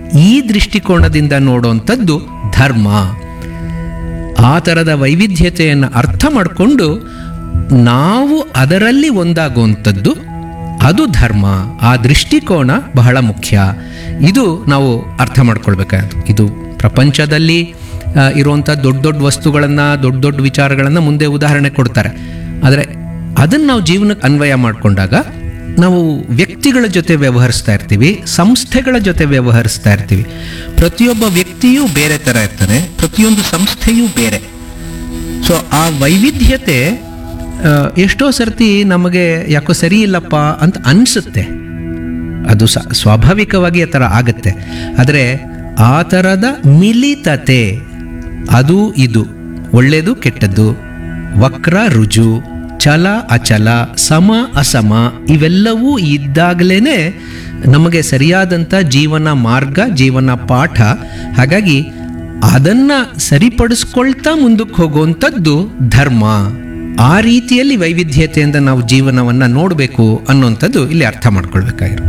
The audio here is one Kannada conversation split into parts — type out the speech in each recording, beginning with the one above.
ಈ ದೃಷ್ಟಿಕೋನದಿಂದ ನೋಡುವಂಥದ್ದು ಧರ್ಮ ಆ ಥರದ ವೈವಿಧ್ಯತೆಯನ್ನು ಅರ್ಥ ಮಾಡಿಕೊಂಡು ನಾವು ಅದರಲ್ಲಿ ಒಂದಾಗುವಂಥದ್ದು ಅದು ಧರ್ಮ ಆ ದೃಷ್ಟಿಕೋನ ಬಹಳ ಮುಖ್ಯ ಇದು ನಾವು ಅರ್ಥ ಮಾಡ್ಕೊಳ್ಬೇಕಾದ್ದು ಇದು ಪ್ರಪಂಚದಲ್ಲಿ ಆ, ಇರುವಂಥ ದೊಡ್ಡ ದೊಡ್ಡ ವಸ್ತುಗಳನ್ನು ದೊಡ್ಡ ದೊಡ್ಡ ವಿಚಾರಗಳನ್ನು ಮುಂದೆ ಉದಾಹರಣೆ ಕೊಡ್ತಾರೆ ಆದರೆ ಅದನ್ನು ನಾವು ಜೀವನಕ್ಕೆ ಅನ್ವಯ ಮಾಡಿಕೊಂಡಾಗ ನಾವು ವ್ಯಕ್ತಿಗಳ ಜೊತೆ ವ್ಯವಹರಿಸ್ತಾ ಇರ್ತೀವಿ ಸಂಸ್ಥೆಗಳ ಜೊತೆ ವ್ಯವಹರಿಸ್ತಾ ಇರ್ತೀವಿ ಪ್ರತಿಯೊಬ್ಬ ವ್ಯಕ್ತಿಯೂ ಬೇರೆ ಥರ ಇರ್ತಾನೆ ಪ್ರತಿಯೊಂದು ಸಂಸ್ಥೆಯೂ ಬೇರೆ ಸೊ ಆ ವೈವಿಧ್ಯತೆ ಆ, ಎಷ್ಟೋ ಸರ್ತಿ ನಮಗೆ ಯಾಕೋ ಸರಿ ಇಲ್ಲಪ್ಪ ಅಂತ ಅನಿಸುತ್ತೆ ಅದು ಸ ಸ್ವಾಭಾವಿಕವಾಗಿ ಆ ಥರ ಆಗತ್ತೆ ಆದರೆ ಆ ಥರದ ಮಿಲಿತತೆ ಅದು ಇದು ಒಳ್ಳೆಯದು ಕೆಟ್ಟದ್ದು ವಕ್ರ ರುಜು ಛಲ ಅಚಲ ಸಮ ಅಸಮ ಇವೆಲ್ಲವೂ ಇದ್ದಾಗಲೇ ನಮಗೆ ಸರಿಯಾದಂಥ ಜೀವನ ಮಾರ್ಗ ಜೀವನ ಪಾಠ ಹಾಗಾಗಿ ಅದನ್ನು ಸರಿಪಡಿಸ್ಕೊಳ್ತಾ ಮುಂದಕ್ಕೆ ಹೋಗುವಂಥದ್ದು ಧರ್ಮ ಆ ರೀತಿಯಲ್ಲಿ ವೈವಿಧ್ಯತೆಯಿಂದ ನಾವು ಜೀವನವನ್ನು ನೋಡಬೇಕು ಅನ್ನುವಂಥದ್ದು ಇಲ್ಲಿ ಅರ್ಥ ಮಾಡ್ಕೊಳ್ಬೇಕಾಗಿರೋದು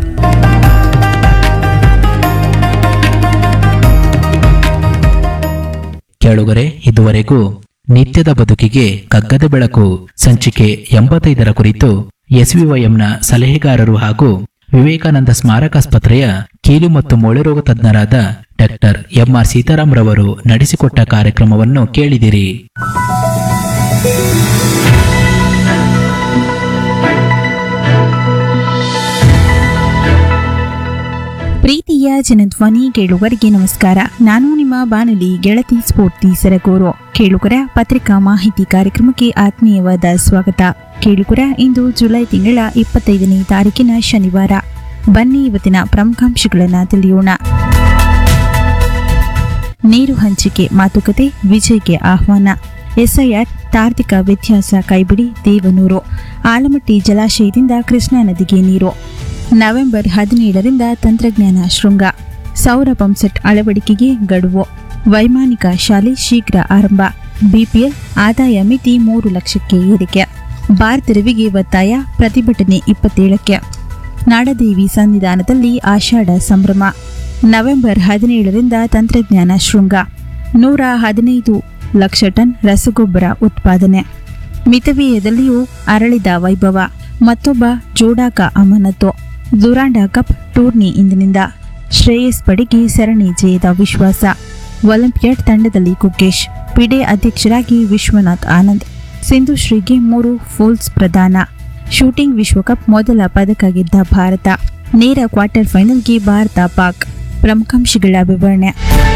ಕೇಳುಗರೆ ಇದುವರೆಗೂ ನಿತ್ಯದ ಬದುಕಿಗೆ ಕಗ್ಗದ ಬೆಳಕು ಸಂಚಿಕೆ ಎಂಬತ್ತೈದರ ಕುರಿತು ಎಸ್ವಿವೈಎಂನ ಸಲಹೆಗಾರರು ಹಾಗೂ ವಿವೇಕಾನಂದ ಸ್ಮಾರಕಾಸ್ಪತ್ರೆಯ ಕೀಲು ಮತ್ತು ಮೊಳೆ ರೋಗ ತಜ್ಞರಾದ ಡಾಕ್ಟರ್ ಎಂಆರ್ ಸೀತಾರಾಮ್ ರವರು ನಡೆಸಿಕೊಟ್ಟ ಕಾರ್ಯಕ್ರಮವನ್ನು ಕೇಳಿದಿರಿ ಪ್ರೀತಿಯ ಜನಧ್ವನಿ ಕೇಳುಗರಿಗೆ ನಮಸ್ಕಾರ ನಾನು ನಿಮ್ಮ ಬಾನುಲಿ ಗೆಳತಿ ಸ್ಫೂರ್ತಿ ಸರಗೂರು ಕೇಳುಗರ ಪತ್ರಿಕಾ ಮಾಹಿತಿ ಕಾರ್ಯಕ್ರಮಕ್ಕೆ ಆತ್ಮೀಯವಾದ ಸ್ವಾಗತ ಕೇಳುಗರ ಇಂದು ಜುಲೈ ತಿಂಗಳ ಇಪ್ಪತ್ತೈದನೇ ತಾರೀಕಿನ ಶನಿವಾರ ಬನ್ನಿ ಇವತ್ತಿನ ಪ್ರಮುಖಾಂಶಗಳನ್ನು ತಿಳಿಯೋಣ ನೀರು ಹಂಚಿಕೆ ಮಾತುಕತೆ ವಿಜಯ್ಗೆ ಆಹ್ವಾನ ಎಸ್ಐಆರ್ ತಾರ್ತಿಕ ವ್ಯತ್ಯಾಸ ಕೈಬಿಡಿ ದೇವನೂರು ಆಲಮಟ್ಟಿ ಜಲಾಶಯದಿಂದ ಕೃಷ್ಣಾ ನದಿಗೆ ನೀರು ನವೆಂಬರ್ ಹದಿನೇಳರಿಂದ ತಂತ್ರಜ್ಞಾನ ಶೃಂಗ ಸೌರ ಪಂಪ್ಸೆಟ್ ಅಳವಡಿಕೆಗೆ ಗಡುವು ವೈಮಾನಿಕ ಶಾಲೆ ಶೀಘ್ರ ಆರಂಭ ಬಿಪಿಎಲ್ ಆದಾಯ ಮಿತಿ ಮೂರು ಲಕ್ಷಕ್ಕೆ ಏರಿಕೆ ಬಾರ್ ತೆರವಿಗೆ ಒತ್ತಾಯ ಪ್ರತಿಭಟನೆ ಇಪ್ಪತ್ತೇಳಕ್ಕೆ ನಾಡದೇವಿ ಸನ್ನಿಧಾನದಲ್ಲಿ ಆಷಾಢ ಸಂಭ್ರಮ ನವೆಂಬರ್ ಹದಿನೇಳರಿಂದ ತಂತ್ರಜ್ಞಾನ ಶೃಂಗ ನೂರ ಹದಿನೈದು ಲಕ್ಷ ಟನ್ ರಸಗೊಬ್ಬರ ಉತ್ಪಾದನೆ ಮಿತವ್ಯಯದಲ್ಲಿಯೂ ಅರಳಿದ ವೈಭವ ಮತ್ತೊಬ್ಬ ಜೋಡಾಕ ಅಮಾನತು ದುರಾಂಡ ಕಪ್ ಟೂರ್ನಿ ಇಂದಿನಿಂದ ಶ್ರೇಯಸ್ ಪಡೆಗೆ ಸರಣಿ ಜಯದ ವಿಶ್ವಾಸ ಒಲಿಂಪಿಯಾಡ್ ತಂಡದಲ್ಲಿ ಕುಕೇಶ್ ಪಿಡೆ ಅಧ್ಯಕ್ಷರಾಗಿ ವಿಶ್ವನಾಥ್ ಆನಂದ್ ಸಿಂಧು ಶ್ರೀಗೆ ಮೂರು ಫೋಲ್ಸ್ ಪ್ರದಾನ ಶೂಟಿಂಗ್ ವಿಶ್ವಕಪ್ ಮೊದಲ ಪದಕ ಗೆದ್ದ ಭಾರತ ನೇರ ಕ್ವಾರ್ಟರ್ ಫೈನಲ್ಗೆ ಭಾರತ ಪಾಕ್ ಪ್ರಮುಖಾಂಶಗಳ ವಿವರಣೆ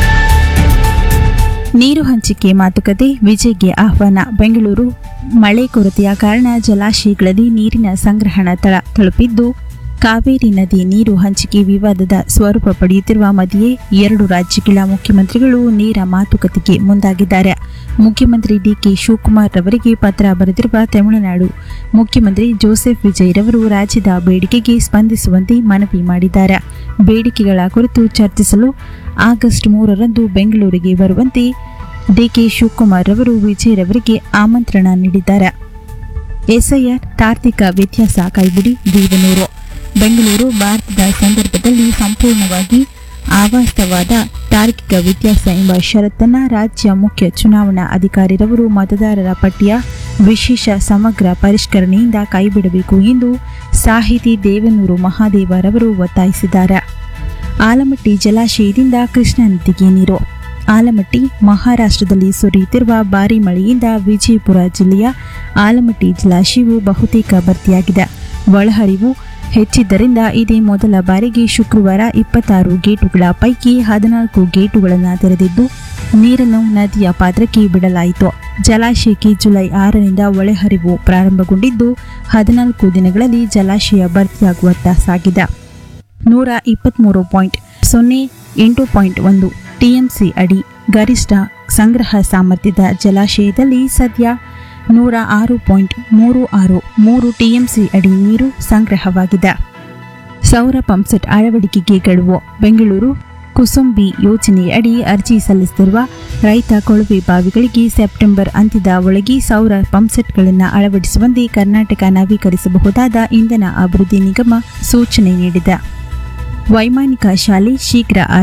ನೀರು ಹಂಚಿಕೆ ಮಾತುಕತೆ ವಿಜಯ್ಗೆ ಆಹ್ವಾನ ಬೆಂಗಳೂರು ಮಳೆ ಕೊರತೆಯ ಕಾರಣ ಜಲಾಶಯಗಳಲ್ಲಿ ನೀರಿನ ಸಂಗ್ರಹಣ ತಳ ತಲುಪಿದ್ದು ಕಾವೇರಿ ನದಿ ನೀರು ಹಂಚಿಕೆ ವಿವಾದದ ಸ್ವರೂಪ ಪಡೆಯುತ್ತಿರುವ ಮಧ್ಯೆ ಎರಡು ರಾಜ್ಯಗಳ ಮುಖ್ಯಮಂತ್ರಿಗಳು ನೇರ ಮಾತುಕತೆಗೆ ಮುಂದಾಗಿದ್ದಾರೆ ಮುಖ್ಯಮಂತ್ರಿ ಡಿಕೆ ಶಿವಕುಮಾರ್ ರವರಿಗೆ ಪತ್ರ ಬರೆದಿರುವ ತಮಿಳುನಾಡು ಮುಖ್ಯಮಂತ್ರಿ ಜೋಸೆಫ್ ವಿಜಯ್ ರವರು ರಾಜ್ಯದ ಬೇಡಿಕೆಗೆ ಸ್ಪಂದಿಸುವಂತೆ ಮನವಿ ಮಾಡಿದ್ದಾರೆ ಬೇಡಿಕೆಗಳ ಕುರಿತು ಚರ್ಚಿಸಲು ಆಗಸ್ಟ್ ಮೂರರಂದು ಬೆಂಗಳೂರಿಗೆ ಬರುವಂತೆ ಡಿಕೆ ಶಿವಕುಮಾರ್ ರವರು ವಿಜಯ್ ರವರಿಗೆ ಆಮಂತ್ರಣ ನೀಡಿದ್ದಾರೆ ಎಸ್ಐಆರ್ ತಾರ್ತಿಕ ವ್ಯತ್ಯಾಸ ಕೈಬಿಡಿ ದೇವನೂರು ಬೆಂಗಳೂರು ಭಾರತದ ಸಂದರ್ಭದಲ್ಲಿ ಸಂಪೂರ್ಣವಾಗಿ ಆವಾಸ್ತವಾದ ತಾರ್ಕಿಕ ವ್ಯತ್ಯಾಸ ಎಂಬ ಷರತ್ತನ್ನ ರಾಜ್ಯ ಮುಖ್ಯ ಚುನಾವಣಾ ಅಧಿಕಾರಿರವರು ಮತದಾರರ ಪಟ್ಟಿಯ ವಿಶೇಷ ಸಮಗ್ರ ಪರಿಷ್ಕರಣೆಯಿಂದ ಕೈಬಿಡಬೇಕು ಎಂದು ಸಾಹಿತಿ ದೇವನೂರು ಮಹಾದೇವರವರು ಒತ್ತಾಯಿಸಿದ್ದಾರೆ ಆಲಮಟ್ಟಿ ಜಲಾಶಯದಿಂದ ಕೃಷ್ಣಾ ನದಿಗೆ ನೀರು ಆಲಮಟ್ಟಿ ಮಹಾರಾಷ್ಟ್ರದಲ್ಲಿ ಸುರಿಯುತ್ತಿರುವ ಭಾರೀ ಮಳೆಯಿಂದ ವಿಜಯಪುರ ಜಿಲ್ಲೆಯ ಆಲಮಟ್ಟಿ ಜಲಾಶಯವು ಬಹುತೇಕ ಭರ್ತಿಯಾಗಿದೆ ಒಳಹರಿವು ಹೆಚ್ಚಿದ್ದರಿಂದ ಇದೇ ಮೊದಲ ಬಾರಿಗೆ ಶುಕ್ರವಾರ ಇಪ್ಪತ್ತಾರು ಗೇಟುಗಳ ಪೈಕಿ ಹದಿನಾಲ್ಕು ಗೇಟುಗಳನ್ನು ತೆರೆದಿದ್ದು ನೀರನ್ನು ನದಿಯ ಪಾತ್ರಕ್ಕೆ ಬಿಡಲಾಯಿತು ಜಲಾಶಯಕ್ಕೆ ಜುಲೈ ಆರರಿಂದ ಒಳಹರಿವು ಪ್ರಾರಂಭಗೊಂಡಿದ್ದು ಹದಿನಾಲ್ಕು ದಿನಗಳಲ್ಲಿ ಜಲಾಶಯ ಭರ್ತಿಯಾಗುವತ್ತ ಸಾಗಿದೆ ನೂರ ಇಪ್ಪತ್ತ್ಮೂರು ಪಾಯಿಂಟ್ ಸೊನ್ನೆ ಎಂಟು ಪಾಯಿಂಟ್ ಒಂದು ಟಿಎಂಸಿ ಅಡಿ ಗರಿಷ್ಠ ಸಂಗ್ರಹ ಸಾಮರ್ಥ್ಯದ ಜಲಾಶಯದಲ್ಲಿ ಸದ್ಯ ನೂರ ಆರು ಪಾಯಿಂಟ್ ಮೂರು ಆರು ಮೂರು ಟಿಎಂಸಿ ಅಡಿ ನೀರು ಸಂಗ್ರಹವಾಗಿದೆ ಸೌರ ಪಂಪ್ಸೆಟ್ ಅಳವಡಿಕೆಗೆ ಗಡುವು ಬೆಂಗಳೂರು ಕುಸುಂಬಿ ಯೋಜನೆಯಡಿ ಅರ್ಜಿ ಸಲ್ಲಿಸುತ್ತಿರುವ ರೈತ ಕೊಳವೆ ಬಾವಿಗಳಿಗೆ ಸೆಪ್ಟೆಂಬರ್ ಅಂತ್ಯದ ಒಳಗೆ ಸೌರ ಪಂಪ್ಸೆಟ್ಗಳನ್ನು ಅಳವಡಿಸುವಂತೆ ಕರ್ನಾಟಕ ನವೀಕರಿಸಬಹುದಾದ ಇಂಧನ ಅಭಿವೃದ್ಧಿ ನಿಗಮ ಸೂಚನೆ ನೀಡಿದೆ ವೈಮಾನಿಕ ಶಾಲೆ ಶೀಘ್ರ